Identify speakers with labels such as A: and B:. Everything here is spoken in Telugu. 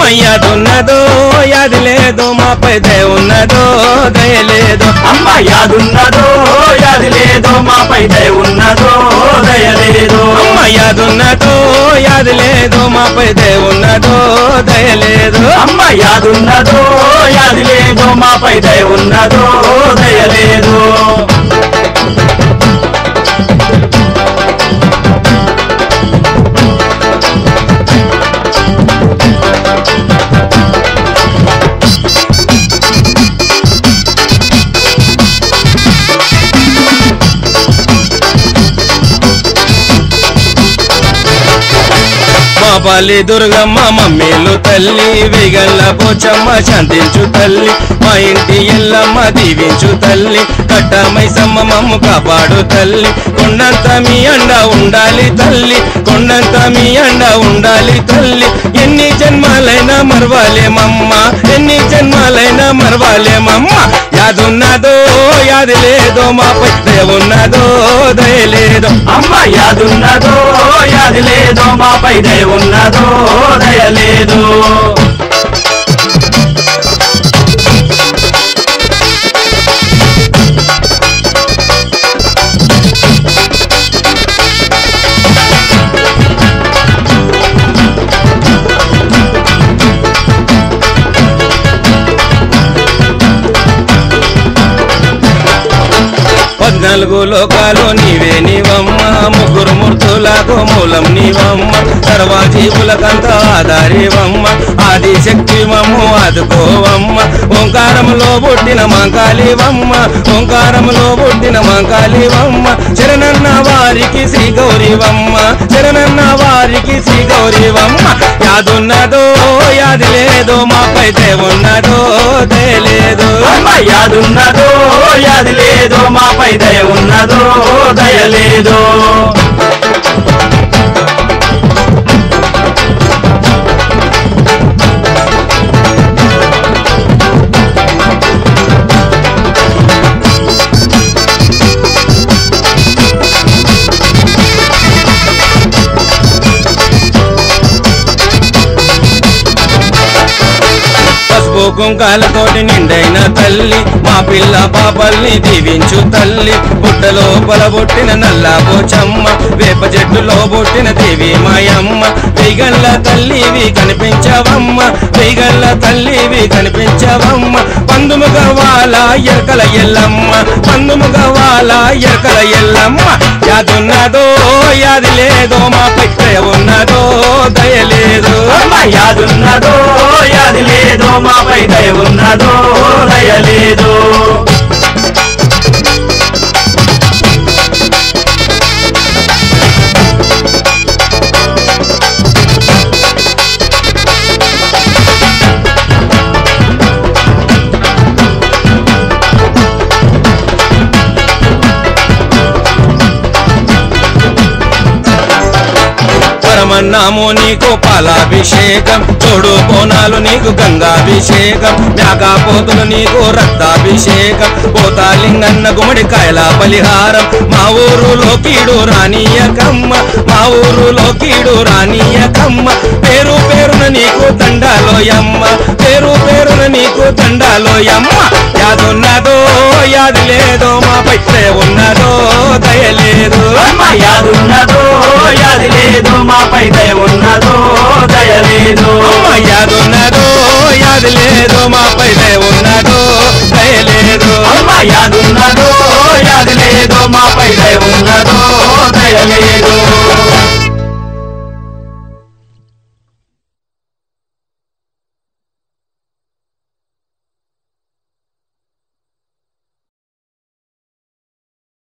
A: యాదున్నదో యాది లేదు మాపై దయ ఉన్నదో దయ లేదు
B: అమ్మ యాదున్నదో యాది లేదో మాపై దయ ఉన్నదో దయ లేదు
A: అమ్మ యాదున్నదో యాది లేదు మాపై దయ ఉన్నదో దయ లేదు
B: అమ్మ యాదున్నదో యాది లేదో మాపై దయ ఉన్నదో దయ లేదు
A: మా పల్లి దుర్గమ్మ మమ్మీలు తల్లి విగల్ల పోచమ్మ శాంతించు తల్లి మా ఇంటి ఎల్లమ్మ దీవించు తల్లి కట్టమైసమ్మ మమ్ము కాపాడు తల్లి కొండంత మీ అండ ఉండాలి తల్లి కొండంత మీ అండ ఉండాలి తల్లి ఎన్ని జన్మాలైనా మరవాలేమమ్మ ఎన్ని జన్మాలైనా మరవాలేమమ్మ యాదున్నదో యాది లేదో మాపై దయ ఉన్నదో దయ లేదో
B: అమ్మ యాదున్నదో యాది లేదో మాపై దయ ఉన్నదో దయ లేదు
A: పద్నాలుగు లోకాలు నీవే నీవమ్మ ముగ్గురు మూర్తులకు మూలం నీవమ్మ సర్వజీవులకంత ఆధారివమ్మ ఆది శక్తి మమ్ము ఆదుకోవమ్మ ఓంకారములో పుట్టిన మంకాళివమ్మ ఓంకారములో పుట్టిన మంకాళివమ్మ శరణన్న వారికి శ్రీ గౌరీవమ్మ శరణన్న వారికి శ్రీ గౌరీవమ్మ యాదున్నదో యాది లేదో మాపై ఉన్నదో దయలేదు
B: అమ్మ యాదున్నదో యాది లేదో మాపై దయ ఉన్నదో దయ లేదు
A: పసుపు కుంకాలతోటి నిండైన తల్లి మా పిల్ల పాపల్ని దీవించు తల్లి పుట్టలో పొలబొట్టిన నల్ల పోచమ్మ వేప చెట్టులో పుట్టిన దేవి మాయమ్మ వెయ్యగల్ల తల్లివి కనిపించవమ్మ వెయ్యగల్ల తల్లివి కనిపించవమ్మ పందుముగ వాల ఎరకల ఎల్లమ్మ పందుముగ వాల ఎరకల ఎల్లమ్మ యాదున్నదో యాది లేదో మాపై దయ ఉన్నదో దయ లేదు
B: అమ్మ యాదున్నదో యాది లేదో మాపై దయ ఉన్నదో దయ లేదు
A: పరమన్నాము నీకు పాలాభిషేకం తోడు బోనాలు నీకు గంగాభిషేకం మేఘాపోతులు నీకు రక్తాభిషేకం పోతాలింగన్న గుమ్మడికాయల బలిహారం మా ఊరులో కీడు రానియకమ్మ మా ఊరులో కీడు రానియకమ్మ పేరు పేరున నీకు దండాలోయమ్మ పేరు పేరున నీకు దండాలోయమ్మ యాదున్నదో యాది లేదో మాపై దయ ఉన్నదో దయ లేదు
B: అమ్మ యాదున్నదో యాది లేదో మాపై దయ